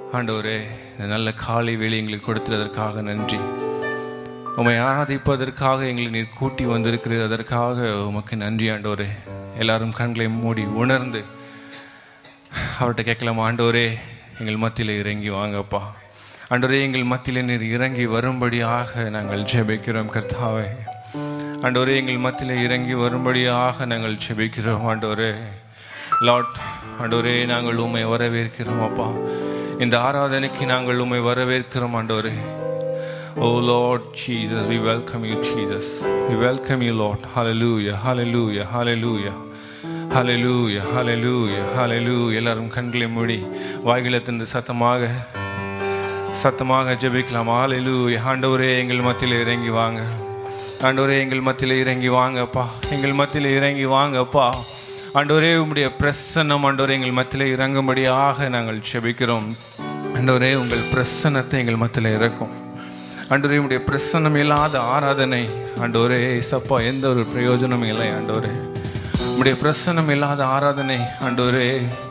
ஆண்டவரே இந்த நல்ல காலை வேலை எங்களுக்கு கொடுத்ததற்காக நன்றி உம்மை ஆராதிப்பதற்காக எங்களை நீர் கூட்டி வந்திருக்கிறது அதற்காக உமக்கு நன்றி ஆண்டவரே எல்லாரும் கண்களை மூடி உணர்ந்து அவர்கிட்ட கேட்கலாமா ஆண்டவரே எங்கள் மத்தியில் இறங்கி வாங்கப்பா ஆண்டவரே எங்கள் மத்தியில் நீர் இறங்கி வரும்படியாக நாங்கள் ஜெபிக்கிறோம் கர்த்தாவே ஆண்டவரே எங்கள் மத்தியில் இறங்கி வரும்படியாக நாங்கள் ஜெபிக்கிறோம் ஆண்டவரே லார்ட் ஆண்டவரே நாங்கள் உம்மை வரவேற்கிறோம் அப்பா இந்த ஆராதனைக்கு நாங்கள் உம்மை வரவேற்கிறோம் ஆண்டவரே Oh Lord Jesus, we welcome you, Jesus. We welcome you, Lord. Hallelujah, hallelujah, hallelujah. Hallelujah, hallelujah, hallelujah. எல்லாரும் கண்களை மூடி வாய்களை தந்து சத்தமாக சத்தமாக ஜெபிக்கலாம் ஹalleluya ஆண்டவரே எங்கள் மத்தியில் இறங்கி வாங்க ஆண்டவரே எங்கள் மத்தியில் இறங்கி வாங்கப்பா எங்கள் மத்தியில் இறங்கி வாங்கப்பா ஆண்டவரே உம்முடைய பிரசன்னம் ஆண்டவரே எங்கள் மத்தியில் இறங்கும்படியாக நாங்கள் ஜெபிக்கிறோம் ஆண்டவரே உங்கள் பிரசன்னத்தை எங்கள் மத்தியில் இறக்கும் ஆண்டவரே உடைய பிரசன்னம் இல்லாத ஆராதனை ஆண்டவரே சப்பா எந்த ஒரு பிரயோஜனமும் இல்லை ஆண்டவரே உடைய பிரசன்னம் இல்லாத ஆராதனை ஆண்டவரே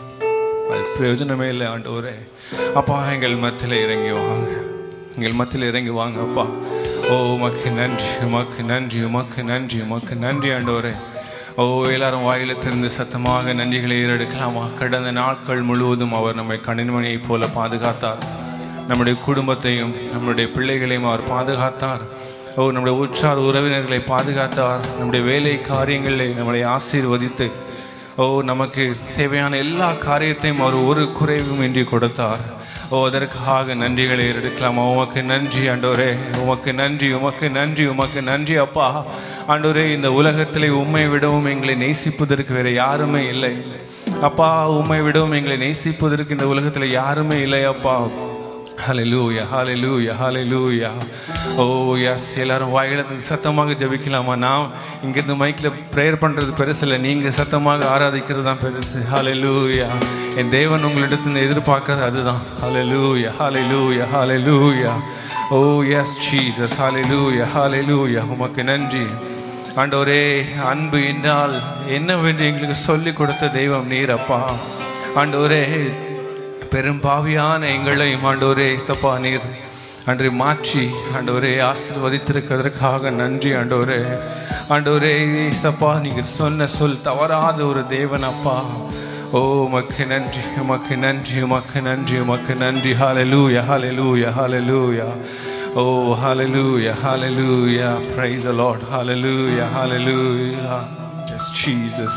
அது பிரயோஜனமே இல்லை ஆண்டவரே அப்பா எங்கள் மத்தியில் இறங்கி வாங்க எங்கள் மத்தியில் இறங்கி வாங்க அப்பா ஓ உமக்கு நன்றி உமக்கு நன்றி உமக்கு நன்றி உமக்கு நன்றி ஆண்டவரே ஓ எல்லாரும் வாயில திறந்து சத்தமாக நன்றிகளை ஏறெடுக்கலாமா கடந்த நாட்கள் முழுவதும் அவர் நம்மை கணின்மணியைப் போல பாதுகாத்தார் நம்முடைய குடும்பத்தையும் நம்முடைய பிள்ளைகளையும் அவர் பாதுகாத்தார் ஓ நம்முடைய உற்றார் உறவினர்களை பாதுகாத்தார் நம்முடைய வேலை காரியங்களை நம்மளை ஆசீர்வதித்து ஓ நமக்கு தேவையான எல்லா காரியத்தையும் அவர் ஒரு குறைவும் இன்றி கொடுத்தார் ஓ அதற்காக நன்றிகளை எடுக்கலாமா உமக்கு நன்றி ஆண்டோரே உமக்கு நன்றி உமக்கு நன்றி உமக்கு நன்றி அப்பா ஆண்டோரே இந்த உலகத்திலே உண்மை விடவும் எங்களை நேசிப்பதற்கு வேற யாருமே இல்லை அப்பா உண்மை விடவும் எங்களை நேசிப்பதற்கு இந்த உலகத்தில் யாருமே இல்லை அப்பா ஹalleluya ஹalleluya ஹalleluya ஓ எஸ் எல்லாரும் வாயில சத்தமாக ஜெபிக்கலாமா நான் இங்கிருந்து மைக்கில் ப்ரேயர் பண்ணுறது பெருசு இல்லை நீங்கள் சத்தமாக ஆராதிக்கிறது தான் பெருசு ஹalleluya என் தேவன் உங்களிடத்துல எதிர்பார்க்கறது அதுதான் ஹalleluya ஹalleluya ஹalleluya ஓ எஸ் ஜீசஸ் ஹalleluya ஹalleluya உமக்கு நன்றி ஆண்டவரே அன்பு என்றால் என்னவென்று எங்களுக்கு சொல்லி கொடுத்த தெய்வம் நீர் அப்பா ஆண்டவரே பெரும் பாவியான எங்களையும் ஆண்டவரே சப்பா நீர் அன்றை மாற்றி ஆண்டவரே ஆசீர்வதித்திருக்கிறதற்காக நன்றி ஆண்டவரே ஆண்டவரே சப்பா நீங்கள் சொன்ன சொல் தவறாத ஒரு தேவன் அப்பா ஓ உமக்கு நன்றி உமக்கு நன்றி உமக்கு நன்றி உமக்கு நன்றி ஹalleluya hallelujah hallelujah oh hallelujah hallelujah praise the lord hallelujah hallelujah just jesus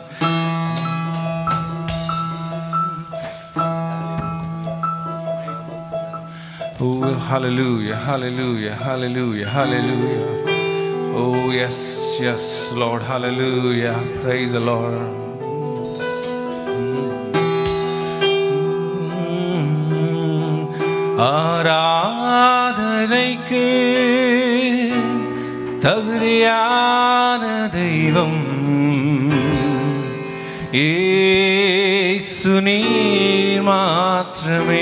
Oh, hallelujah, hallelujah, hallelujah, hallelujah. Oh, yes, yes, Lord, hallelujah. Praise the Lord. ஆராதனைக்கு தகுதியான தெய்வம் ஏசு நீர் மாத்திரமே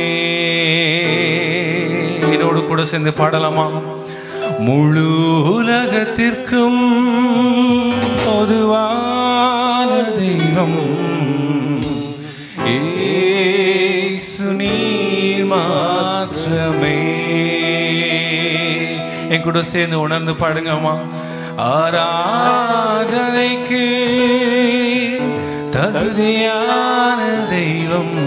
என்னோடு கூட சேர்ந்து பாடலாமா முழு உலகத்திற்கும் பொதுவான தெய்வம் ஏசு நீர் மாத்திரமே என் கூட சேர்ந்து உணர்ந்து பாடுங்கம்மா ஆராதனைக்கு தகுதியான தெய்வம்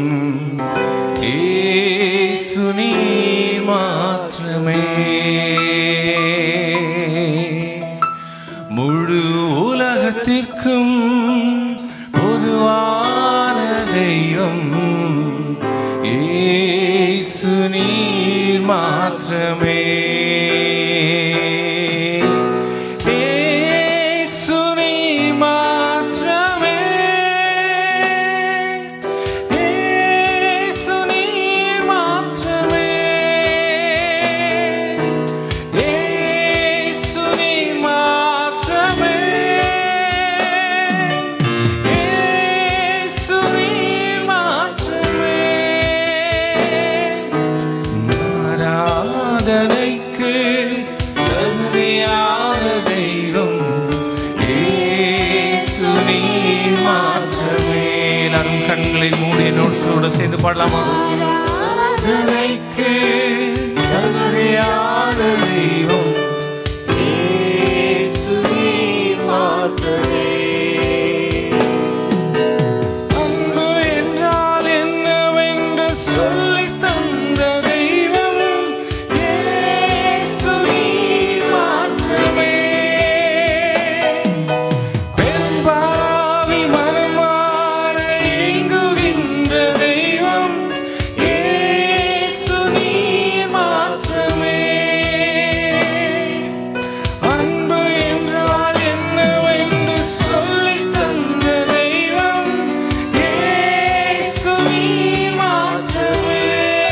ஏசு நீர் மாத்திரமே முழு உலகத்திற்கும் பொதுவான தெய்வம் ஏசு நீர் மாத்திரமே ஏசு நீர் மாத்திரமே ஏசு நீர் மாத்திரமே ஏசு நீர் மாத்திரமே ஏசு நீர் மாத்திரமே ஆராதனைக்கு தகுதியான தெய்வம் ஏசு நீர் மாத்திரமே எல்லாரும் கண்களை மூடி என்னோடு சேர்ந்து பாடலாமா ஆராதனைக்கு தகுதியான தெய்வம் இயேசு நீர் மாத்திரமே. அன்பு என்றால் என்னவென்று சொல்லித் தந்த தெய்வம் இயேசு நீர் மாத்திரமே. பெரும்பாவி மனமாற ஏங்குகின்ற தெய்வம் இயேசு நீர் மாத்திரமே. அன்பு என்றால் என்னவென்று சொல்லித் தந்த தெய்வம் இயேசு நீர் மாத்திரமே.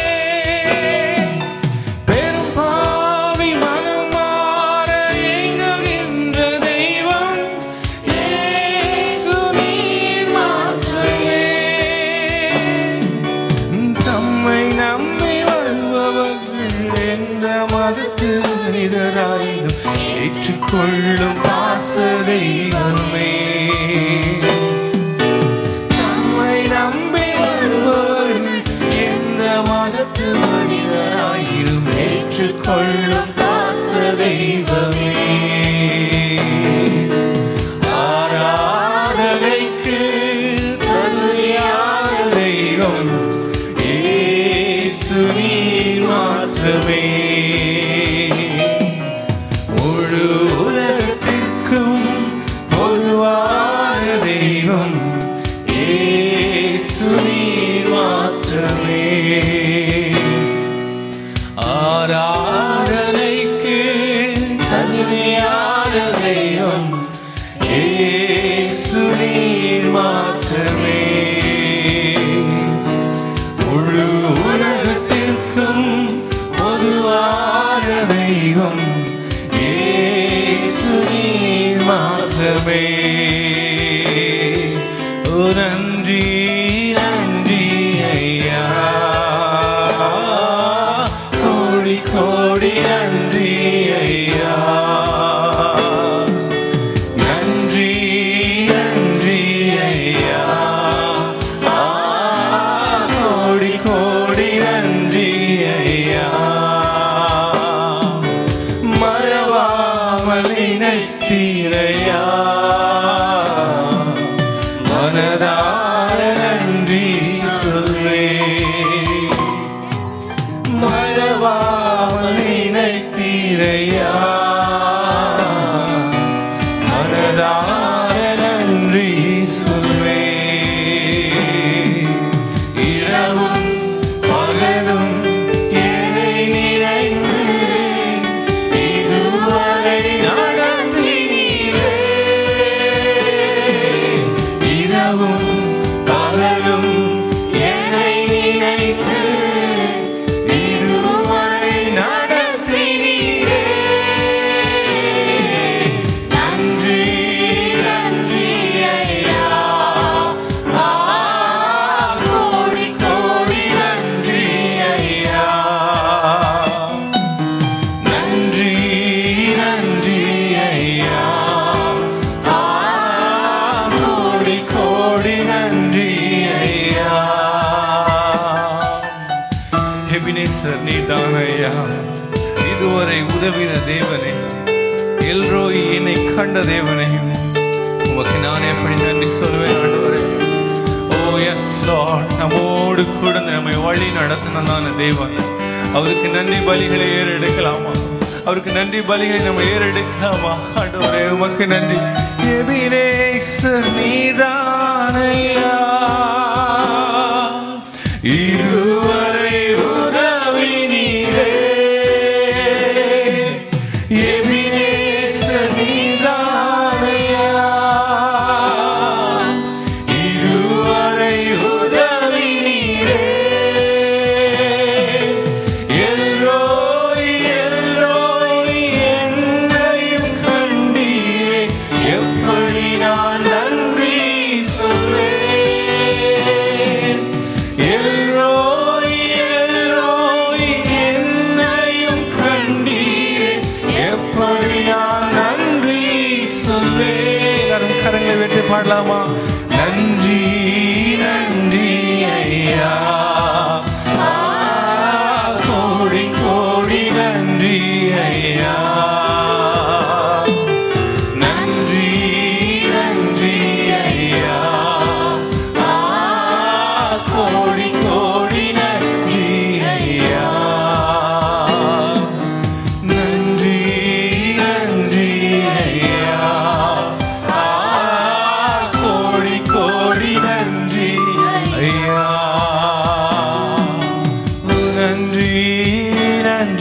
பெரும் பாவி மனம் மாற ஏங்குகின்ற தெய்வம் இயேசு நீர் மாத்திரமே. தம்மை நம்பி வருபவர்கள் எந்த மதத்து மனிதராயினும் ஏற்றுக்கொள்ளும் பாச தெய்வமே தம்மை நம்பி வருபவர்கள் எந்த மதத்து மனிதராயினும் ஏற்றுக்கொள்ளும் பாச தெய்வமே ஆராதனைக்கு தகுதியான தெய்வம் இயேசு நீர் மாத்திரமே முழு உலகத்திற்கும் பொதுவான தெய்வம் இயேசு நீர் மாத்திரமே ஆராதனைக்கு தகுதியான தெய்வம் இயேசு நீர் மாத்திரமே முழு உலகத்திற்கும் பொதுவான தெய்வம் இயேசு நீர் மாத்திரமே ஓ நன்றி நன்றி ஐயா கோடி கோடி நன்றி ஐயா நன்றி நன்றி ஐயா ஆ, கோடி கோடி நன்றி ஐயா மறவாமல் நினைத்தீரையா மனதார நன்றி சொல்வேன் மறவாமல் நினைத்தீரையா மனதார நன்றி சொல்வே இரவும் பகலும் என்னை நினைந்து இதுவரை நடத்தினீரே இரவும் பகலும் என்னை நினைத்து இதுவரை நடத்தினீரே நன்றி நன்றி ஐயா ஆ, கோடி கோடி நன்றி ஐயா நன்றி நன்றி ஐயா ஆ, கோடி கோடி நன்றி ஐயா எபினேசர் நீதான் ஐயா இதுவரை உதவின தேவனே எல்ரோய் என்னை கண்ட தேவனே உமக்கு நான் எப்படி நன்றி சொல்வேன் ஆண்டவரே ஓ எஸ் லார்ட் நம்மோடு கூட நம்மை வழி நடத்தினதான தேவன் அவருக்கு நன்றி பலிகளை ஏறெடுக்கலாமா அவருக்கு நன்றி பலிகளை நம்ம ஏறெடுக்கலாமா ஆண்டவரே உமக்கு நன்றி எபினேசர் நீதானையா இதுவரை உதவி நீரே எபினேசர் நீதானையா இதுவரை உதவி நீரே எல்ரோய் எல்ரோய் என்னையும் கண்டீரே எப்படி நான் நன்றி சொல்வேன் எல்ரோய்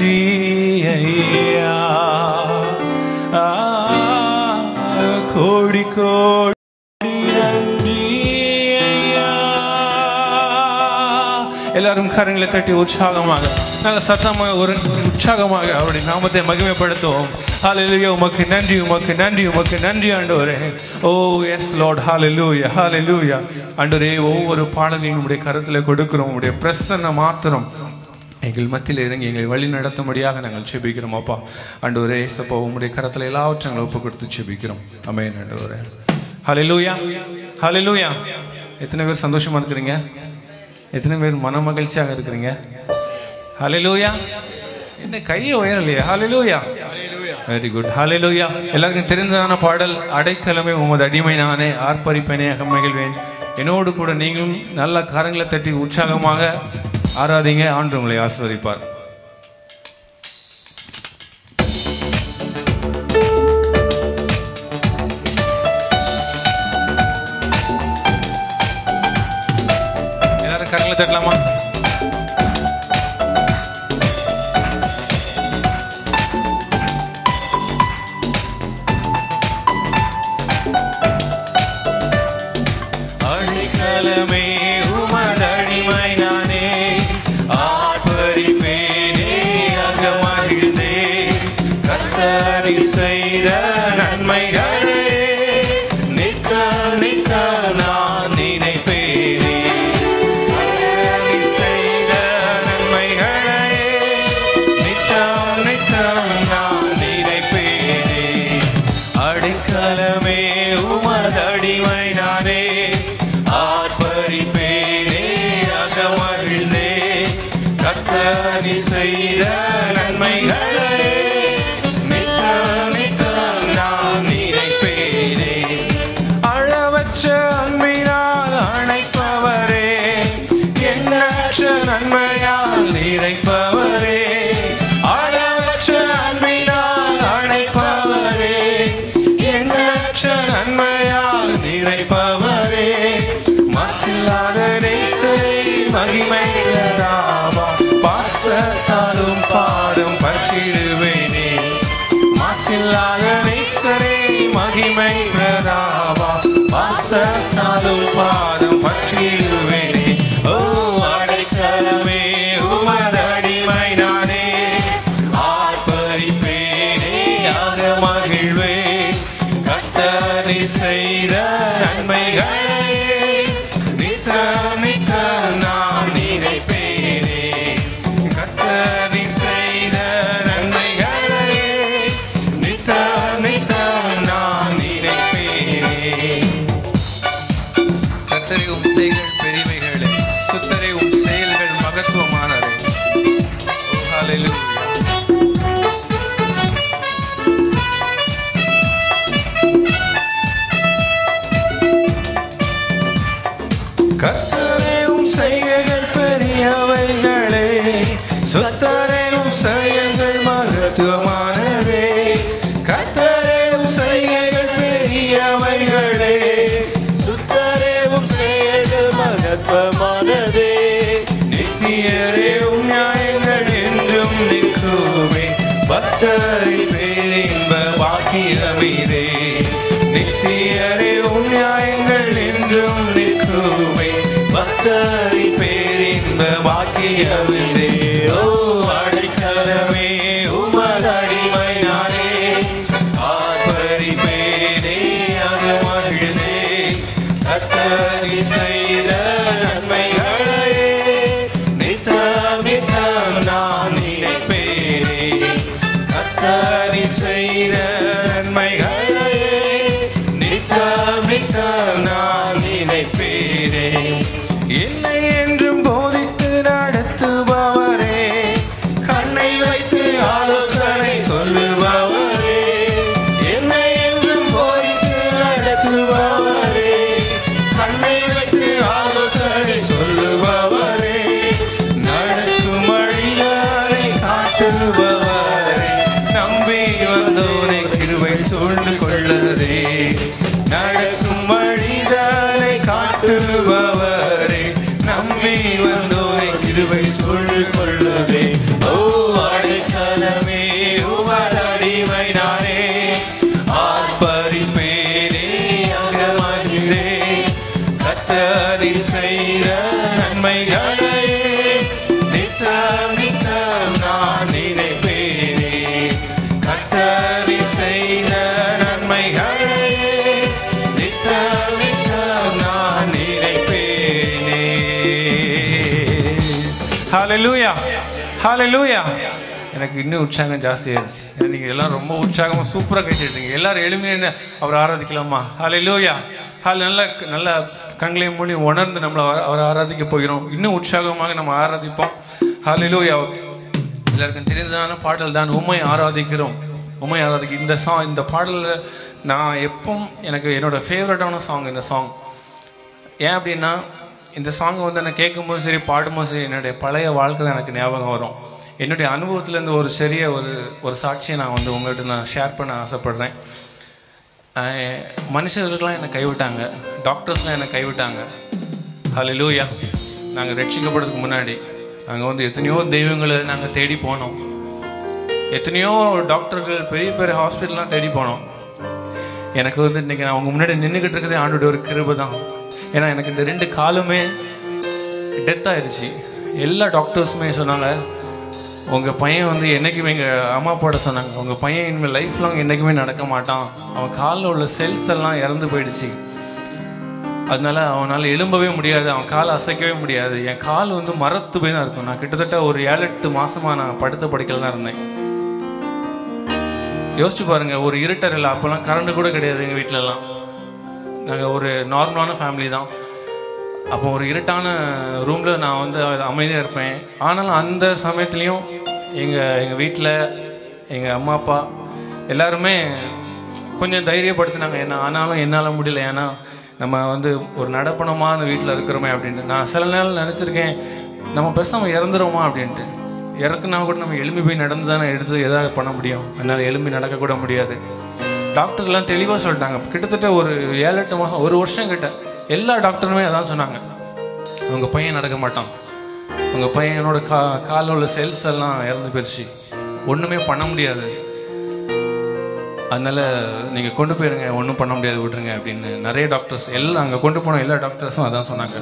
நன்றி ஐயா ஆ, கோடி கோடி நன்றி ஐயா எல்லாரும் கரங்களை தட்டி உற்சாகமாக நாங்கள் சத்தமாக ஒரு உற்சாகமாக அவருடைய நாமத்தை மகிமைப்படுத்துவோம் ஹalleluya உமக்கு நன்றி உமக்கு நன்றி உமக்கு நன்றி ஆண்டவரே ஓ எஸ் லார்ட் ஹalleluya ஹalleluya ஆண்டவரே ஒவ்வொரு பாடலையும் உம்முடைய கருத்தில் கொடுக்கிறோம் உம்முடைய பிரசன்ன மாத்திரம் எங்கள் மத்தியில் இறங்கி எங்களை வழி நடத்தும்படியாக நாங்கள் செபிக்கிறோம் அப்பா ஆண்டவரே ஏசப்பா உம்முடைய கரத்தில் எல்லாவற்றையும் நாங்கள் ஒப்பு கொடுத்து செபிக்கிறோம் அமேன் ஆண்டவரே ஹalleluya ஹalleluya எத்தனை பேர் சந்தோஷமா இருக்கிறீங்க எத்தனை பேர் மன மகிழ்ச்சியாக இருக்கிறீங்க ஹalleluya என்ன கையை உயரலையே ஹalleluya வெரி குட் ஹalleluya எல்லாருக்கும் தெரிந்ததான பாடல் அடைக்கலமே உமது அடிமை நானே ஆர்ப்பரிப்பேனே அகமகிழ்வேன் என்னோடு கூட நீங்களும் நல்ல காரங்களை தட்டி உற்சாகமாக ஆராதிங்க ஆண்டு உங்களை ஆசீர்வதிப்பார் எல்லாரும் கரங்களை தட்டலாமா அடிக்கலமே உமதடிமை நானே ஆர்ப்பரிப்பேனே அகமகிழ்ந்தே கத்தரி செய்த நன்மைகளே நித்த நித்த நான் நினைப்பேனே கத்தரி செய்த நன்மைகளே நித்தம் நித்தம் நான் நினைப்பேனே அடைக்கலமே உமதடிமை நானே ஆர்ப்பரிப்பேனே அகமகிழ்ந்தே கத்தரி செய்த நன்மைகளே நித்தம் நித்தம் நான் நினைப்பேனே அளவற்ற அன்பினால் அணைப்பவரே எண்ணற்ற நன்மையால் நிறைப்பவரே அளவற்ற அன்பினால் அணைப்பவரே எண்ணற்ற நன்மையால் நிறைப்பவரே மசில்லாத நேசரை மகிமை ராமா பாசத்தாலும் பாடும் பற்றிடுவேனே மாசில்லாத நேசரே மகிமை பிரதாவா வாசத்தாலும் பாதம் பற்றிடுவேனே ஓ அடைக்கலமே உமதடிமை நானே ஆர்ப்பரிப்பேனே யாக மகிழ்வே கத்தனை செய்த நன்மைகளே நித்தம் நித்தம் நான் நினைப்பேனே கத்தனை செய்த நன்மைகளே நித்தம் நித்தம் நான் நினைப்பேனே கத்தரை உம் செய்கள் பெரியவைகளே சுத்தரை உம் செயல்கள் மகத்துவமானதே ஓ, ஹalleluya. கர்த்தரே உம் செய்கைகள் பெரியவைகளே சுத்தரே உம் செயல்கள் மகத்துவமானதே கர்த்தரே உம் செய்கைகள் பெரியவைகளே சுத்தரேவும் செயல்கள் மகத்துவமானதே நித்தியரே உம் நியாயங்கள் என்றும் நிற்குமே பக்தரை பேரின்ப பாக்கியமிதே நித்தியரே உம் நியாயங்கள் என்றும் நிற்குமே பக்தரை பேரின்ப பாக்கியமிதே ஓ அடைக்கலமே உமதடிமை நானே ஆர்ப்பரிப்பேனே அகமகிழ்ந்தே கத்தரி செய்த நன்மைகளே நித்தம் நித்தம் நான் நினைப்பேனே கத்தரி செய்த நன்மைகளே நித்தம் நித்தம் நான் நினைப்பேனே என்னை என்றும் போதித்து நடத்துபவரே ஹalleluya ஹalleluya எனக்கு இன்னும் உற்சாகம் ஜாஸ்தியாயிருச்சு ஏன்னா நீங்க எல்லாம் ரொம்ப உற்சாகமா சூப்பரா கேட்டுட்டீங்க எல்லாரும் எளிமையான அவரை ஆராதிக்கலாமா ஹalleluya ஹால் நல்ல நல்ல கண்களையும் மூடி உணர்ந்து நம்மளை அவரை- அவரை ஆராதிக்க போகிறோம் இன்னும் உற்சாகமாக நம்ம ஆராதிப்போம் ஹalleluya எல்லாருக்கும் தெரிந்ததான பாடல் தான் உண்மை ஆராதிக்கிறோம் உண்மை ஆராதிக்க இந்த சாங் இந்த பாடலில் நான் எப்பவும் எனக்கு என்னோட ஃபேவரட்டான சாங் இந்த சாங் ஏன் அப்படின்னா இந்த சாங் வந்து நான் கேட்கும்போது சரி பாடும்போது சரி என்னுடைய பழைய வாழ்க்கை தான் எனக்கு ஞாபகம் வரும் என்னுடைய அனுபவத்துலேருந்து ஒரு சிறிய ஒரு ஒரு சாட்சியை நான் வந்து உங்கள்கிட்ட நான் ஷேர் பண்ண ஆசைப்படுறேன் அஹ் மனுஷர்களுக்கெல்லாம் என்னை கைவிட்டாங்க டாக்டர்ஸ்லாம் என்னை கைவிட்டாங்க ஹalleluya நாங்கள் ரட்சிக்கப்படுறதுக்கு முன்னாடி நாங்கள் வந்து எத்தனையோ தெய்வங்களை நாங்கள் தேடி போனோம் எத்தனையோ டாக்டர்கள் பெரிய பெரிய ஹாஸ்பிட்டல்லாம் தேடி போனோம் எனக்கு வந்து இன்னைக்கு நான் உங்க முன்னாடி நின்றுக்கிட்டு இருக்கிறதே ஆண்டோட ஒரு கிருபை தான் ஏன்னா எனக்கு இந்த ரெண்டு காலுமே டெத் ஆயிடுச்சு எல்லா டாக்டர்ஸுமே சொன்னாங்க உங்கள் பையன் வந்து என்றைக்குமே எங்கள் அம்மா அப்பாவோட சொன்னாங்க உங்கள் பையன் இனிமேல் லைஃப் லாங் என்றைக்குமே நடக்க மாட்டான் அவன் காலில் உள்ள செல்ஸ் எல்லாம் இறந்து போயிடுச்சு அதனால அவனால் எழும்பவே முடியாது அவன் காலை அசைக்கவே முடியாது என் கால் வந்து மரத்து போய் தான் இருக்கும் நான் கிட்டத்தட்ட ஒரு ஏழு எட்டு மாசமா நான் படுத்த படிக்கல தான் இருந்தேன் யோசிச்சு பாருங்க ஒரு இருட்டர் இல்லை அப்போல்லாம் கரண்ட் கூட கிடையாது எங்கள் வீட்டிலலாம் நாங்கள் ஒரு நார்மலான ஃபேமிலி தான் அப்போ ஒரு இருட்டான ரூமில் நான் வந்து அமைதியாக இருப்பேன் ஆனாலும் அந்த சமயத்துலேயும் எங்கள் எங்கள் வீட்டில் எங்கள் அம்மா அப்பா எல்லாருமே கொஞ்சம் தைரியப்படுத்தினாங்க என்ன ஆனாலும் என்னால் முடியல ஏன்னா நம்ம வந்து ஒரு நடப்பணமாக அந்த வீட்டில் இருக்கிறோமே அப்படின்ட்டு நான் சில நாள் நினச்சிருக்கேன் நம்ம பேசாமல் இறந்துருவோமா அப்படின்ட்டு இறக்குனா கூட நம்ம எலும்பி போய் நடந்து தானே எடுத்து எதாவது பண்ண முடியும் அதனால் எலும்பி நடக்கக்கூட முடியாது டாக்டர்லாம் தெளிவாக சொல்லிட்டாங்க கிட்டத்தட்ட ஒரு ஏழு எட்டு மாதம் ஒரு வருஷம் கிட்ட எல்லா டாக்டருமே அதான் சொன்னாங்க உங்கள் பையன் நடக்க மாட்டான் உங்கள் பையனோட கா காலில் உள்ள செல்ஸ் எல்லாம் இறந்து போயிடுச்சு ஒன்றுமே பண்ண முடியாது அதனால நீங்கள் கொண்டு போயிருங்க ஒன்றும் பண்ண முடியாது விட்டுருங்க அப்படின்னு நிறைய டாக்டர்ஸ் எல்லாம் அங்கே கொண்டு போன எல்லா டாக்டர்ஸும் அதான் சொன்னாங்க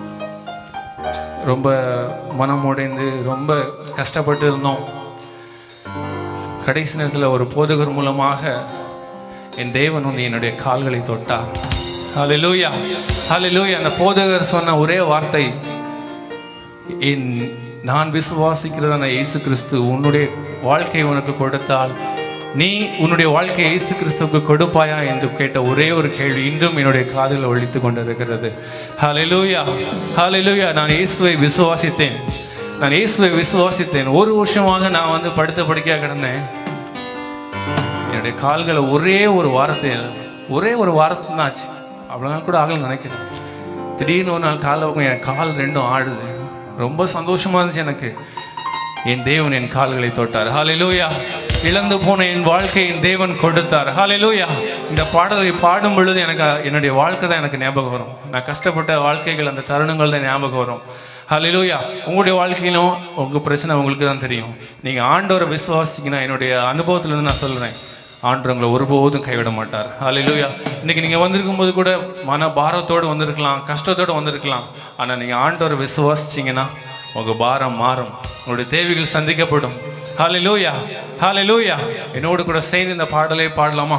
ரொம்ப மனம் உடைந்து ரொம்ப கஷ்டப்பட்டு இருந்தோம் கடைசி நேரத்தில் ஒரு போதகர் மூலமாக என் தேவன் வந்து என்னுடைய கால்களை தொட்டார் ஹalleluya ஹalleluya அந்த போதகர் சொன்ன ஒரே வார்த்தை என் நான் விசுவாசிக்கிறதான இயேசு கிறிஸ்து உன்னுடைய வாழ்க்கை உனக்கு கொடுத்தால் நீ உன்னுடைய வாழ்க்கையை இயேசு கிறிஸ்துவுக்கு கொடுப்பாயா என்று கேட்ட ஒரே ஒரு கேள்வி இன்றும் என்னுடைய காதில் ஒழித்து கொண்டிருக்கிறது ஹalleluya ஹalleluya நான் இயேசுவை விசுவாசித்தேன் நான் இயேசுவை விசுவாசித்தேன் ஒரு வருஷமாக நான் வந்து படுத்த படுக்கையாக கிடந்தேன் என்னுடைய கால்களை ஒரே ஒரு வாரத்தை ஒரே ஒரு வாரத்து தான் ஆச்சு அவ்வளோ நாள் கூட ஆகல நினைக்கிறேன் திடீர்னு ஒரு நாள் காலை வைக்கும் என் கால் ரெண்டும் ஆடுது ரொம்ப சந்தோஷமா இருந்துச்சு எனக்கு என் தேவன் என் கால்களை தொட்டார் ஹalleluya இழந்து போன என் வாழ்க்கை என் தேவன் கொடுத்தார் ஹalleluya இந்த பாடலை பாடும் பொழுது எனக்கு என்னுடைய வாழ்க்கை தான் எனக்கு ஞாபகம் வரும் நான் கஷ்டப்பட்ட வாழ்க்கைகள் அந்த தருணங்கள் தான் ஞாபகம் வரும் ஹalleluya உங்களுடைய வாழ்க்கையிலும் உங்க பிரச்சனை உங்களுக்கு தான் தெரியும் நீங்க ஆண்டவரை விசுவாசிங்கன்னா என்னுடைய அனுபவத்துல இருந்து நான் சொல்றேன் ஆண்டவர் உங்களை ஒருபோதும் கைவிட மாட்டார் ஹalleluya இன்னைக்கு நீங்க வந்திருக்கும் போது கூட மன பாரத்தோடு வந்திருக்கலாம் கஷ்டத்தோடு வந்திருக்கலாம் ஆனா நீங்க ஆண்டவரை விசுவாசிச்சீங்கன்னா உங்க பாரம் மாறும் உங்களுடைய தேவைகள் சந்திக்கப்படும் ஹalleluya ஹalleluya என்னோடு கூட சேர்ந்து இந்த பாடலை பாடலாமா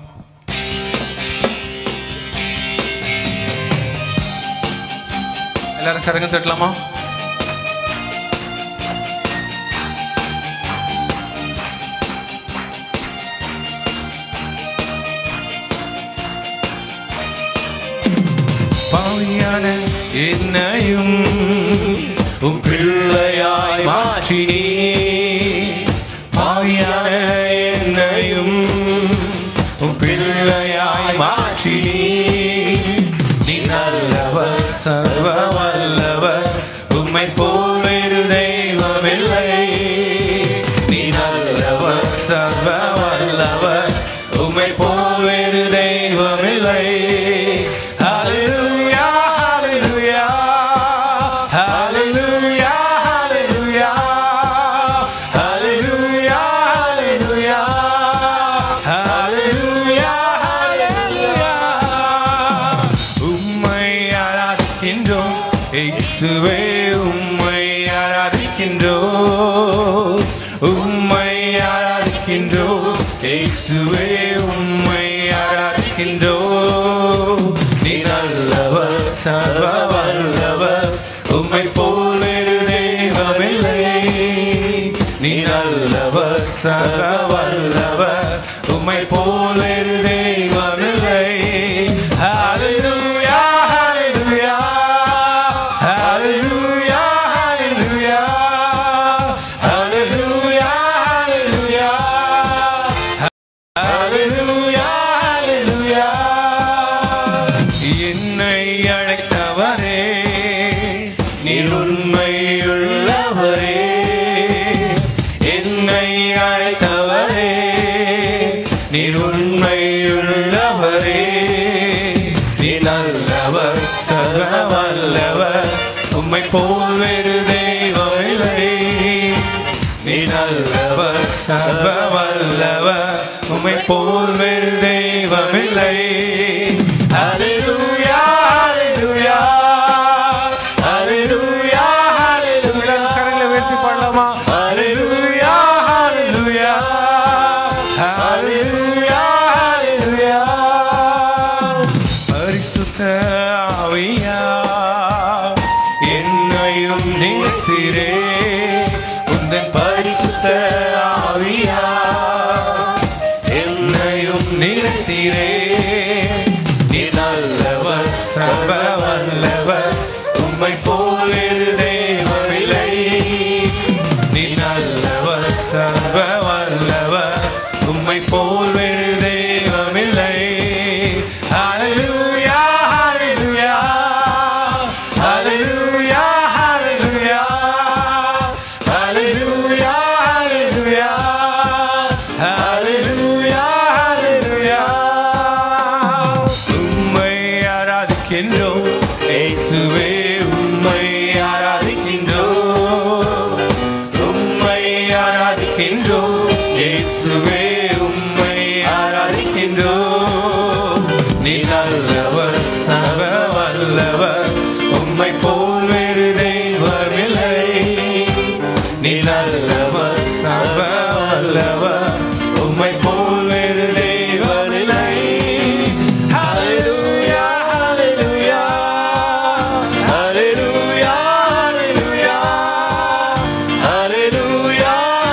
எல்லாரும் கரங்க தட்டலாமா பாவியான என்னையும் உம் பிள்ளையாய் மாற்றினீ பாவியான என்னையும் உம் பிள்ளையாய் மாற்றினீ நீ நல்லவர் சர்வ வல்லவர் உம்மை போல் வேறு தெய்வமில்லை நீ நல்லவர் சர்வ வல்லவர் உம்மை போல் வேறு தெய்வமில்லை Hallelujah, hallelujah, hallelujah, hallelujah, hallelujah, hallelujah, hallelujah, hallelujah. உம்மை ஆராதிக்கின்றோம் இயேசுவே உம்மை ஆராதிக்கின்றோம் உம்மை ஆராதிக்கின்றோம் இயேசுவே உம்மை ஆராதிக்கின்றோம் நீ நல்லவர் சர்வ வல்லவர் உம்மை போல் வேறு தெய்வமில்லை நீ நல்லவர் சக வல்லவர் உம்மை போல் வேறு தெய்வமில்லை ஹalleluya hallelujah hallelujah hallelujah hallelujah hallelujah ஹalleluya என்னை அழைத்தவரே நீர் உண்மையுள்ளவரே என்னை அழைத்தவரே நீர் உண்மையுள்ளவரே நீ நல்லவர் சர்வ வல்லவர் உம்மை போல் வேறு தெய்வமில்லை நீ நல்லவர் சர்வ வல்லவர் உம்மை போல் வேறு தெய்வமில்லை ஹalleluya ஹalleluya ஹalleluya ஹalleluya கரங்களை உயர்த்தி பாடலாமா ஹalleluya ஹalleluya ஹalleluya ஹalleluya பரிசுத்த ஆவியா என்னையும் நினைத்திரே உந்தன் பரிசுத்த ஆவியா என்னையும் நினைத்திரே நீ நல்லவர் சர்வ வல்லவர் உம்மை போல் வேறு தெய்வமில்லை நீ நல்லவர் சர்வ வல்லவர் உம்மை போல் வேறு தெய்வமில்லை ஹalleluya hallelujah hallelujah hallelujah hallelujah hallelujah hallelujah ஹalleluya உம்மை ஆராதிக்கின்றோம் இயேசுவே உம்மை ஆராதிக்கின்றோம் உம்மை ஆராதிக்கின்றோம் இயேசுவே உம்மை ஆராதிக்கின்றோம் நீ நல்லவர் சர்வ வல்லவர் உம்மை போல் வேறு தெய்வமில்லை நீ நல்லவர் சர்வ வல்லவர் உம்மை போல் வேறு தெய்வமில்லை Hallelujah, hallelujah, hallelujah, hallelujah, hallelujah,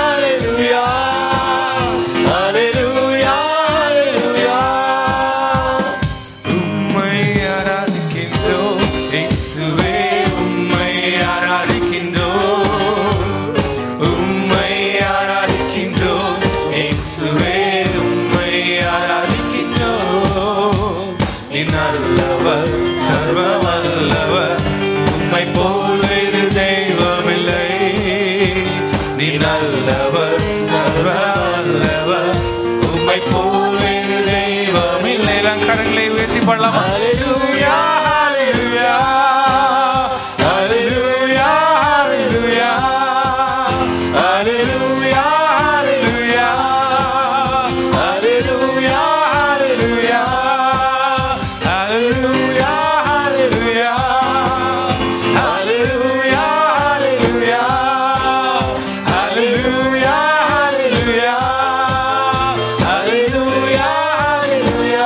hallelujah, hallelujah, hallelujah. உம்மை ஆராதிக்கின்றோம் இயேசுவே உம்மை ஆராதிக்கின்றோம் உம்மை ஆராதிக்கின்றோம் இயேசுவே உம்மை ஆராதிக்கின்றோம் நீ நல்லவர் சர்வ வல்லவர் உம்மை போல் வேறு தெய்வமில்லை நீ நல்லவர் சர்வ வல்லவர் உம்மை போல் வேறு தெய்வமில்லை எல்லாம் கரங்களை உயர்த்தி பாடலாம் ஹalleluya hallelujah hallelujah hallelujah hallelujah hallelujah hallelujah hallelujah hallelujah hallelujah hallelujah hallelujah hallelujah ஹalleluya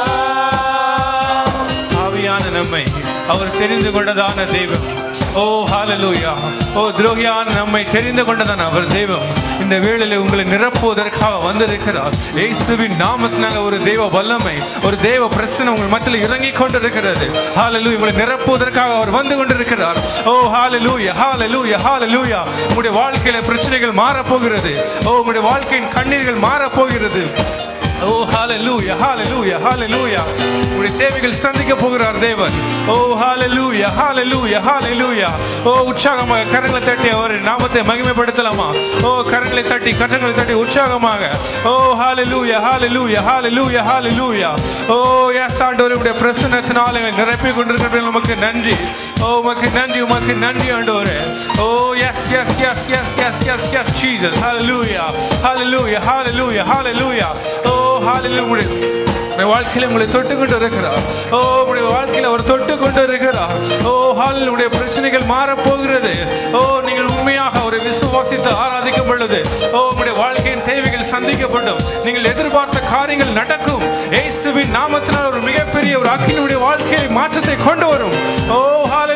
ஆவியான நம்மை அவர் தெரிந்து கொண்டதான தெய்வம் ஓ ஹalleluya ஓ துரோகியான நம்மை தெரிந்து கொண்டதான அவர் தெய்வம் இந்த வேளையில உங்களை நிரப்புவதற்காக வந்திருக்கிறார் இயேசுவின் நாமத்தினால ஒரு தெய்வ வல்லமை ஒரு தெய்வ பிரச்சனை உங்கள் மத்தியில் இறங்கி கொண்டிருக்கிறது ஹalleluya உங்களை நிரப்புவதற்காக அவர் வந்து கொண்டிருக்கிறார் ஓ ஹalleluya ஹalleluya ஹalleluya உங்களுடைய வாழ்க்கையில பிரச்சனைகள் மாறப் போகிறது ஓ உங்களுடைய வாழ்க்கையின் கண்ணீர்கள் மாறப் போகிறது ஓ ஹalleluya ஹalleluya ஹalleluya உங்களுடைய தேவைகள் சந்திக்க போகிறார் தேவன் ஓ ஹalleluya ஹalleluya ஹalleluya ஓ உற்சாகமாக கரங்களை தட்டி அவர் நாமத்தை மகிமைப்படுத்தலாமா ஓ கரங்களை தட்டி கரங்களை தட்டி உற்சாகமாக ஓ ஹalleluya ஹalleluya ஹalleluya ஹalleluya ஓ எஸ் ஆண்டவரே உடைய பிரசன்னத்தினால எங்களை நிரப்பி கொண்டிருக்கிற உமக்கு நன்றி ஓ உமக்கு நன்றி உமக்கு நன்றி ஆண்டவரே oh yes yes yes yes yes yes yes Jesus hallelujah hallelujah hallelujah hallelujah oh hallelujah உடைய வாழ்க்கையில உங்களை தொட்டு கொண்டு இருக்கிறார் ஓ உடைய வாழ்க்கையில அவர் தொட்டு கொண்டு இருக்கிறார் ஓ ஹாலில் உடைய பிரச்சனைகள் மாறப் போகிறது ஓ நீங்கள் உண்மையாக அவரை விசுவாசித்து ஆராதிக்கும் பொழுது ஓ உங்களுடைய வாழ்க்கையின் தேவைகள் சந்திக்கப்படும் நீங்கள் எதிர்பார்த்த காரியங்கள் நடக்கும் இயேசுவின் நாமத்தினால் ஒரு மிகப்பெரிய ஒரு அக்கினுடைய வாழ்க்கையில் மாற்றத்தை கொண்டு வரும் ஓ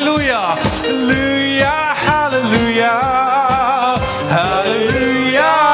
ஹalleluya ஹalleluya ஹalleluya ஹalleluya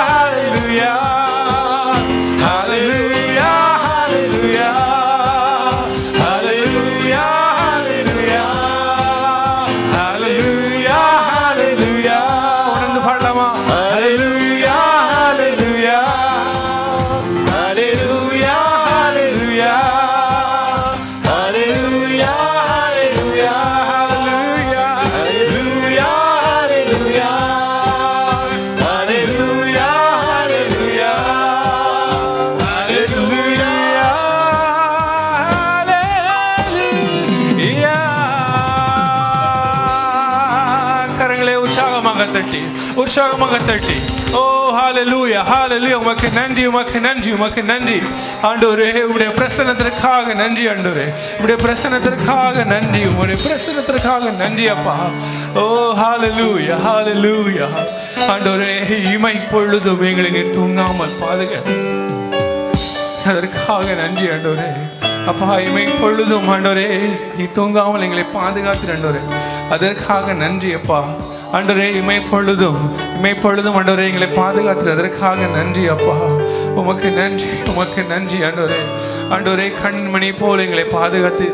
தட்டி உற்சாகமாக தட்டி ஓ ஹalleluya ஹalleluya உமக்கு நன்றி உமக்கு நன்றி உமக்கு நன்றி ஆண்டவரே உம்முடைய பிரசன்னத்திற்காக நன்றி ஆண்டவரே உம்முடைய பிரசன்னத்திற்காக நன்றி உம்முடைய பிரசன்னத்திற்காக நன்றி அப்பா ஓ ஹalleluya ஹalleluya ஆண்டவரே இமை பொழுதும் எங்களை நீர் தூங்காமல் பாதுகா அதற்காக நன்றி ஆண்டவரே அப்பா இமை பொழுதும் ஆண்டவரே நீ தூங்காமல் எங்களை பாதுகாத்து ஆண்டவரே அதற்காக நன்றி அப்பா ஆண்டவரே இமை பொழுதும் இமை பொழுதும் ஆண்டவரே எங்களை பாதுகாத்து அதற்காக நன்றி அப்பா உமக்கு நன்றி உமக்கு நன்றி ஆண்டவரே ஆண்டவரே கண்மணி போல் எங்களை பாதுகாத்து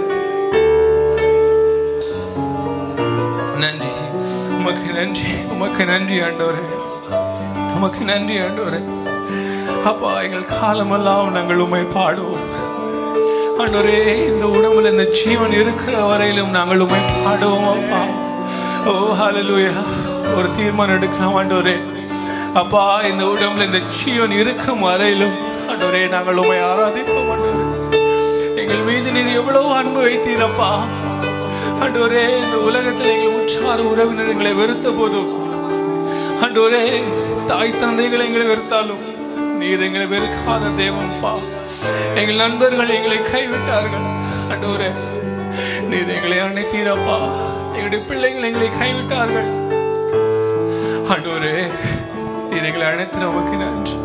நன்றி உமக்கு நன்றி உமக்கு நன்றி ஆண்டவரே உமக்கு நன்றி ஆண்டவரே அப்பா எங்கள் காலமெல்லாம் நாங்கள் உண்மை பாடுவோம் ஆண்டவரே இந்த உடம்புல இந்த ஜீவன் இருக்கிற வரையிலும் நாங்கள் உண்மை பாடுவோம் அப்பா ஓ ஹalleluya ஒரு தீர்மானம் எடுக்கலாம் ஆண்டவரே அப்பா இந்த உடம்புல இந்த ஜீவன் இருக்கும் வரையிலும் ஆண்டவரே நாங்கள் உண்மை ஆராதிப்போம் ஆண்டவரே எங்கள் மீது நீர் எவ்வளவு அன்பு வைத்தீரப்பா ஆண்டவரே இந்த உலகத்தில் எங்கள் உற்றார உறவினர் எங்களை வெறுத்த போதும் ஆண்டவரே தாய் தந்தைகள் எங்களை வெறுத்தாலும் நீர் எங்களை வெறுக்காத தேவன்ப்பா எங்கள் நண்பர்கள் எங்களை கைவிட்டார்கள் ஆண்டவரே நீர் எங்களை அணைத்தீரப்பா எங்களுடைய பிள்ளைகள் எங்களை கைவிட்டார்கள் ஆண்டவரே நீர் எங்களை அழைத்து நமக்கு நன்றி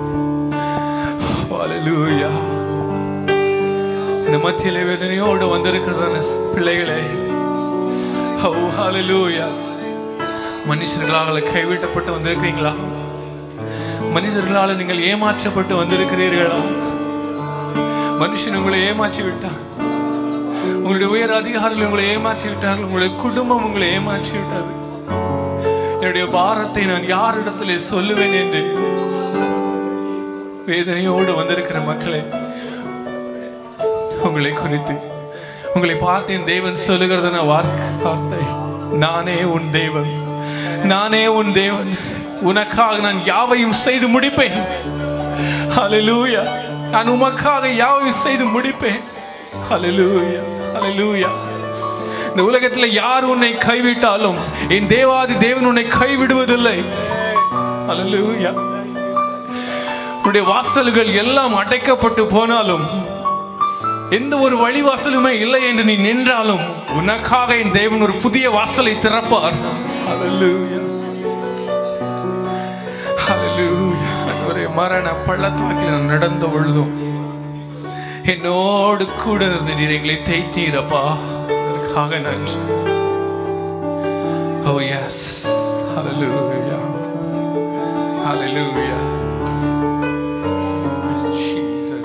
Hallelujah. இந்த மத்தியில வேதனையோடு வந்திருக்கிறதான பிள்ளைகளே ஓ ஹalleluya மனுஷர்களால் கைவிட்டப்பட்டு வந்திருக்கிறீங்களா மனிதர்களால் நீங்கள் ஏமாற்றப்பட்டு வந்திருக்கிறீர்களா மனுஷன் உங்களை ஏமாற்றி விட்டான் உங்களுடைய உயர் அதிகாரிகள் உங்களை ஏமாற்றி விட்டார்கள் உங்களுடைய குடும்பம் உங்களை ஏமாற்றி விட்டது என்னுடைய பாரத்தை நான் யாரிடத்திலே சொல்லுவேன் என்று வேதனையோடு வந்திருக்கிற மக்களே உங்களை குறித்து உங்களை பார்த்தேன் தேவன் சொல்லுகிறதான வார்த்தை நானே உன் தேவன் நானே உன் தேவன் உனக்காக நான் யாவையும் செய்து முடிப்பேன் ஹalleluya நான் உமக்காக யாவையும் செய்து முடிப்பேன் ஹalleluya ஹalleluya இந்த உலகத்தில் யார் உன்னை கைவிட்டாலும் என் தேவாதி தேவன் உன்னை கைவிடுவதில்லை ஹalleluya உன்னுடைய வாசல்கள் எல்லாம் அடைக்கப்பட்டு போனாலும் எந்த ஒரு வழிவாசலுமே இல்லை என்று நீ நின்றாலும் உனக்காக என் தேவன் ஒரு புதிய வாசலை திறப்பார் Hallelujah. Hallelujah. ஒரு மரண பள்ளத்தாக்கில் நான் நடந்த பொழுதும் என்னோடு கூட இருந்து நீர் எங்களை தேய்த்தீரப்பா அதற்காக நன்றி oh yes Hallelujah. Hallelujah. Yes, Jesus.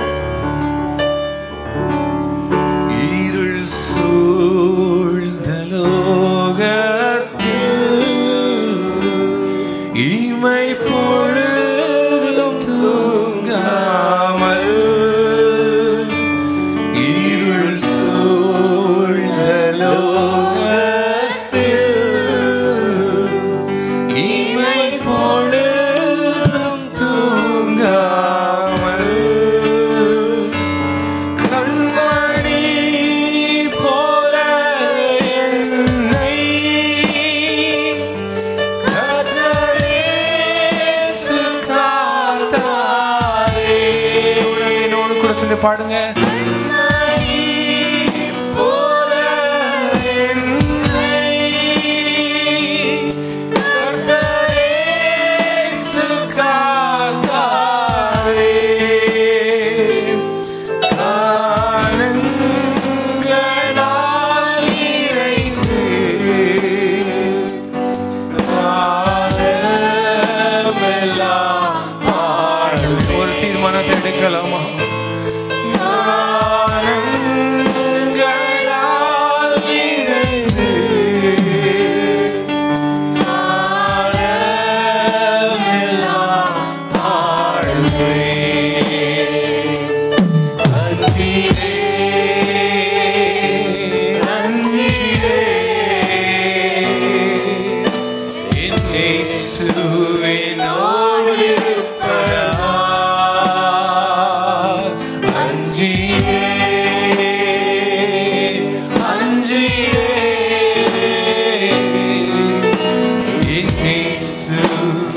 இருள் சூழ்ந்த லோகத்தில் இமை பொழுதும் தூங்காமல் இருள் சூழ்ந்த லோகத்தில் இமை பொழுதும் தூங்காமல் கண்மணி போல என்னை கர்த்தரேசு காத்தாரே. என்னோடு கூட சொல்லி பாடுங்க போல என்னை கர்த்தரேசு காத்தாரே. காலங்களால் இறைந்து காலமெல்லாம் பாடு. ஒரு தீர்மானத்தை எடுக்கலாமா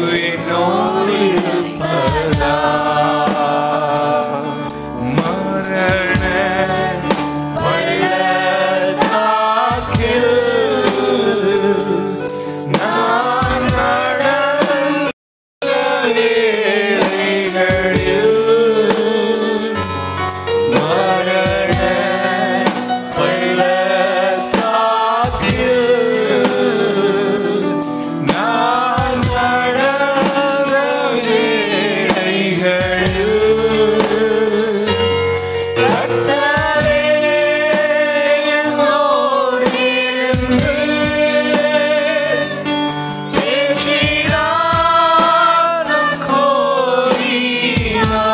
என்னோடு இருப்பதா மரண பள்ளத்தாக்கில் நான் நடந்த வேளைகளில் மரண பள்ளத்தாக்கில் நான் நடந்த வேளைகளில் கர்த்தரே என்னோடு இருந்து பேசினாரும் கோரினார்.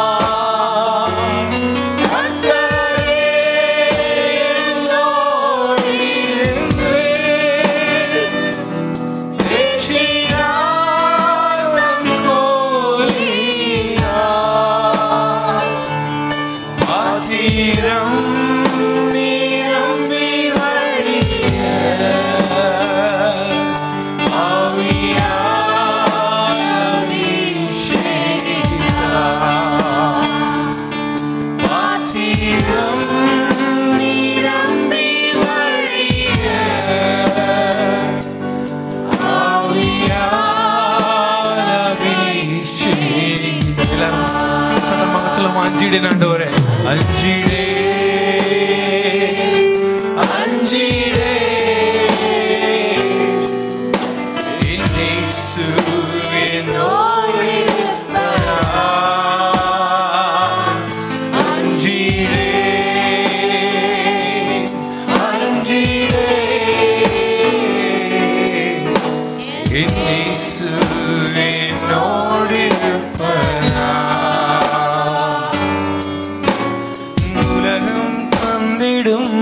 கர்த்தரே என்னோடு இருந்து பேசினாரும் கோரினார். ஆத்திரம் நிரம்பி வழிய ஆவியால் அபிஷேகித்தார். ஆத்திரம் நிரம்பி வழிய ஆவியால் அபிஷேகித்தார். எல்லாரும் சத்தமாக சொல்லுவோம் அஞ்சிடேன் ஆண்டவரே அஞ்சிடே அஞ்சிடே என் இயேசு என்னோடு இருப்பார். அஞ்சிடே அஞ்சிடே என் இயேசு என்னோடு இருப்பார். உலகம் தந்திடும்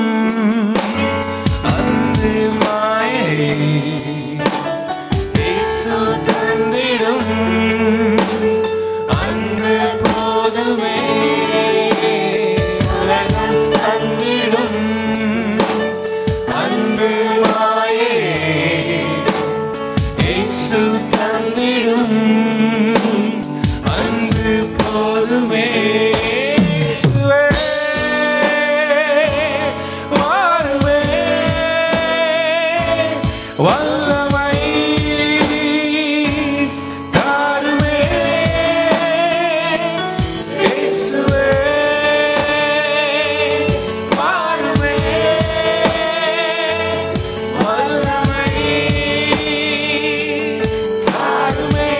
அந்து மாயை இயேசு தந்திடும் அன்பு போதுமே உலகம் தந்திடும் அன்பு மாயை இயேசு தந்திடும் அன்பு போதுமே இயேசுவே, வாருமே, வல்லமை தாருமே. இயேசுவே, வாருமே, வல்லமை தாருமே.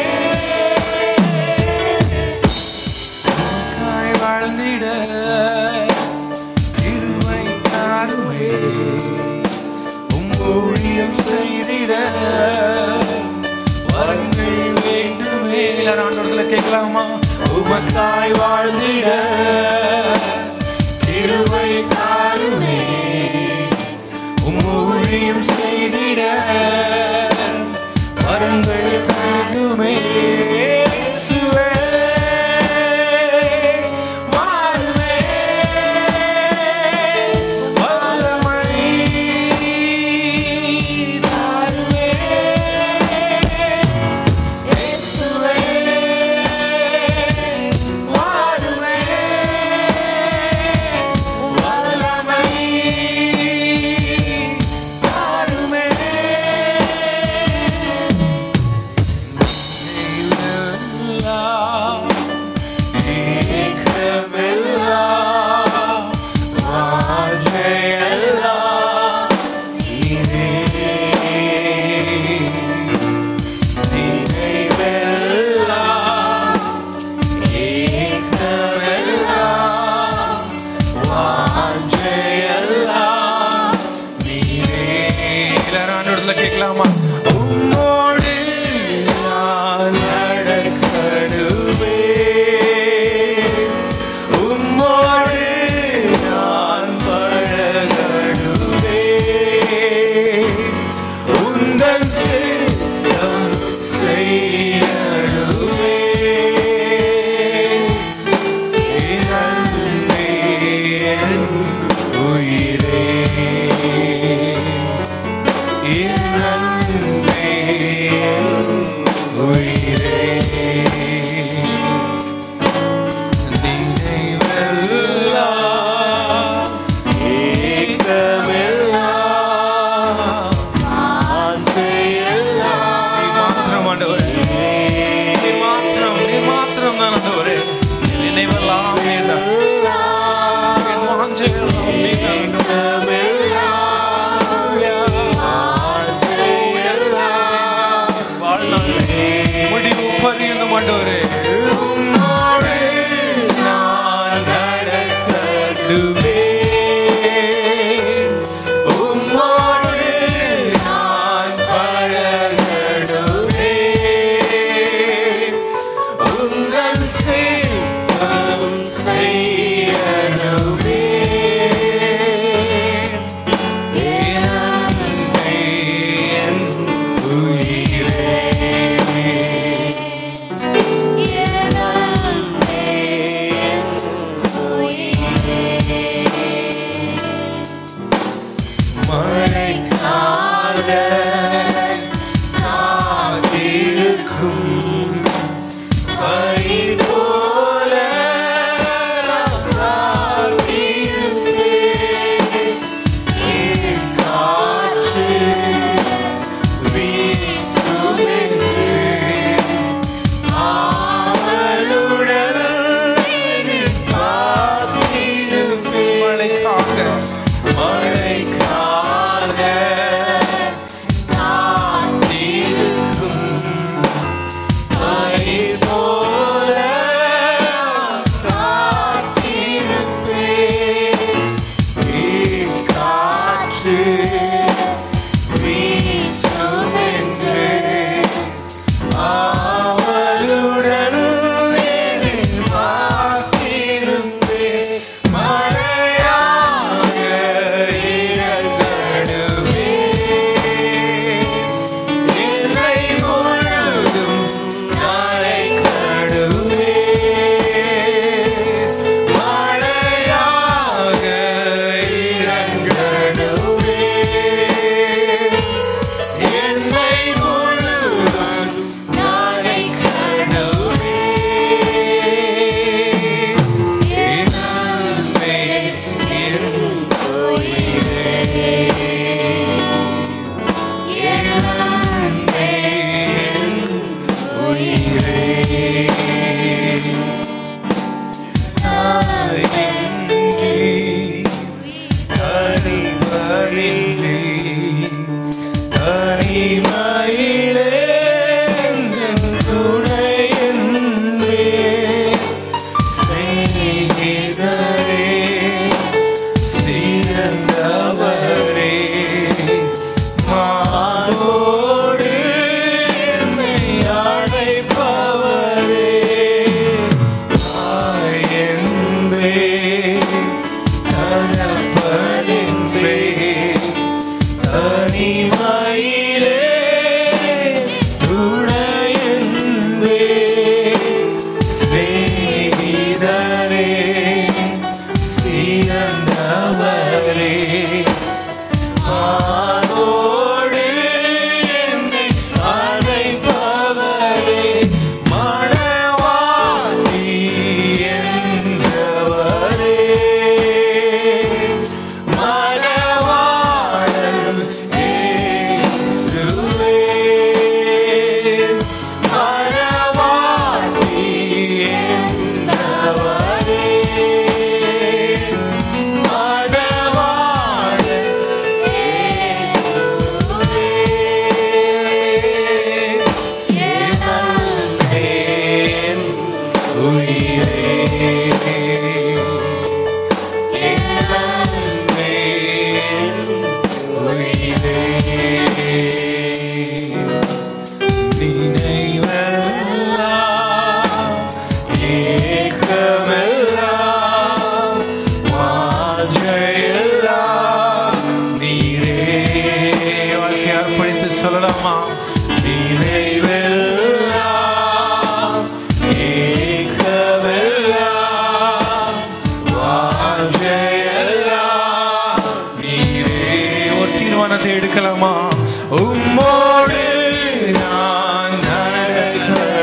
உமக்காய் வாழ்ந்திட இருமை தாருமே உம் ஊழியம் செய்திட வரங்கள் வேண்டுமே எல்லாரும் ஆண்டவரத்துல கேட்கலாமா உமக்காய் வாழ்ந்திட இருமை தாருமே உம் ஊழியம் செய்திட வரங்கள் தாருமே இயேசுவே, வாருமே, வல்லமை தாருமே. இயேசுவே, வாருமே, வல்லமை தாருமே. முடிவு பரியந்தம் ஆண்டவரே நான் நடக்கடுமே உம்மோடு நான் பழகடுமே உங்கள் சித்தம் செய்யணுமே என் அன்பே, என் உயிரே மழைக்காக காத்திருக்கும் பயிர் போல நான் காத்திருப்பேன். என் காற்று வீசுமென்று ஆவலுடன் எதிர்பார்த்திருப்பேன். மழைக்காக மழைக்காக காத்திருக்கும்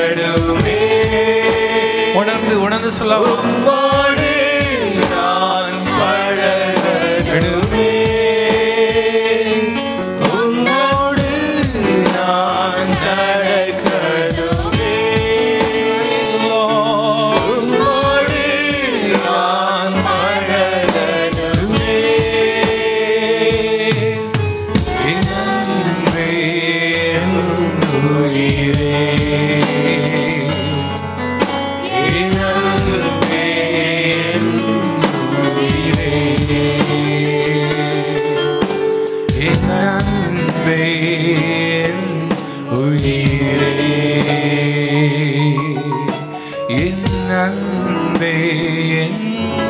நடக்கணுமே உணர்ந்து உணர்ந்து சொல்லலாம் உம்மோடு நான் பழகணுமே உம்மோடு நான் நடக்கணுமே உம்மோடு நான் பழகணுமே என் அன்பே, என் உயிரே. என் அன்பே, என் உயிரே. என் அன்பே, என் உயிரே. என் அன்பே, என்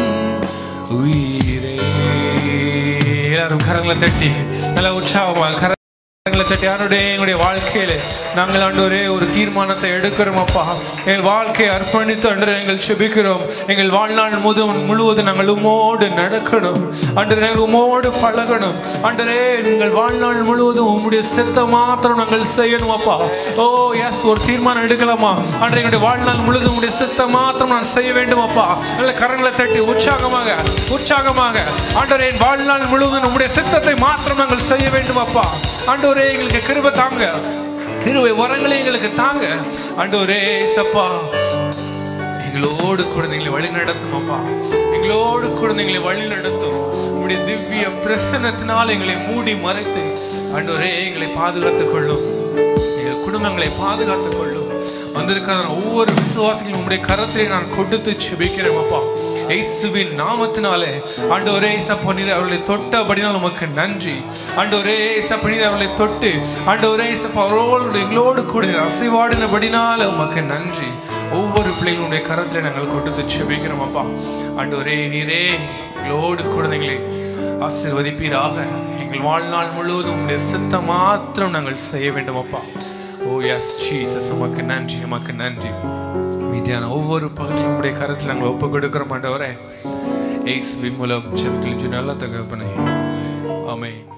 உயிரே. எல்லாரும் கரங்களை தட்டி நல்ல உற்சாகமாக கர கரங்களை தட்டி ஆண்டவரே எங்களுடைய வாழ்க்கையில நாங்கள் ஆண்டவரே ஒரு தீர்மானத்தை எடுக்கிறோம் அப்பா எங்கள் வாழ்க்கையை அர்ப்பணித்து அன்று எங்கள் செபிக்கிறோம் எங்கள் வாழ்நாள் முழுவதும் முழுவதும் நாங்கள் உமோடு நடக்கணும் அன்று நாங்கள் உமோடு பழகணும் அன்றரே எங்கள் வாழ்நாள் முழுவதும் உம்முடைய சித்த மாத்திரம் நாங்கள் செய்யணும் அப்பா ஓ எஸ் ஒரு தீர்மானம் எடுக்கலாமா அன்று எங்களுடைய வாழ்நாள் முழுவதும் உம்முடைய சித்த மாத்திரம் நான் செய்ய வேண்டும் அப்பா நல்ல கரங்களை தட்டி உற்சாகமாக உற்சாகமாக ஆண்டவரே என் வாழ்நாள் முழுவதும் உம்முடைய சித்தத்தை மாத்திரம் நாங்கள் செய்ய வேண்டும் அப்பா ஆண்டவரே எங்களுக்கு கிருபை தாங்க கிருபை வரங்களை எங்களுக்கு தாங்க ஆண்டவரே சப்பா எங்களோடு கூட எங்களை வழி நடத்தும் அப்பா எங்களோடு கூட எங்களை வழி நடத்தும் உங்களுடைய திவ்ய பிரசன்னத்தினால் எங்களை மூடி மறைத்து ஆண்டவரே எங்களை பாதுகாத்துக் கொள்ளும் எங்கள் குடும்பங்களை பாதுகாத்துக் கொள்ளும் வந்திருக்கிற ஒவ்வொரு விசுவாசிகளும் உங்களுடைய கரத்திலே நான் கொடுத்து செபிக்கிறேன் அப்பா இயேசுவின் நாமத்தினாலே ஆண்டவரே சப்பா நீர் அவர்களை தொட்டபடினால் உமக்கு நன்றி ஆண்டவரே சப்பா நீர் அவர்களை தொட்டு ஆண்டவரே சப்பா அவரோடு எங்களோடு கூட நீர் அசைவாடினபடினால உமக்கு நன்றி ஒவ்வொரு பிள்ளைகளுடைய கரத்திலே நாங்கள் கொடுத்து செபிக்கிறோம் அப்பா ஆண்டவரே நீரே எங்களோடு கூட எங்களை ஆசீர்வதிப்பீராக எங்கள் வாழ்நாள் முழுவதும் உங்களுடைய சித்தம் மாத்திரம் நாங்கள் செய்ய வேண்டும் அப்பா ஓ எஸ் ஜீசஸ் உமக்கு நன்றி உமக்கு நன்றி மீதியான ஒவ்வொரு பகுதியும் உங்களுடைய கருத்தில் நாங்கள் ஒப்பு கொடுக்கிறோம் ஆண்டவரே ஏசுவின் மூலம் செவிக்கலிஞ்சு நல்ல தகப்பனே ஆமென்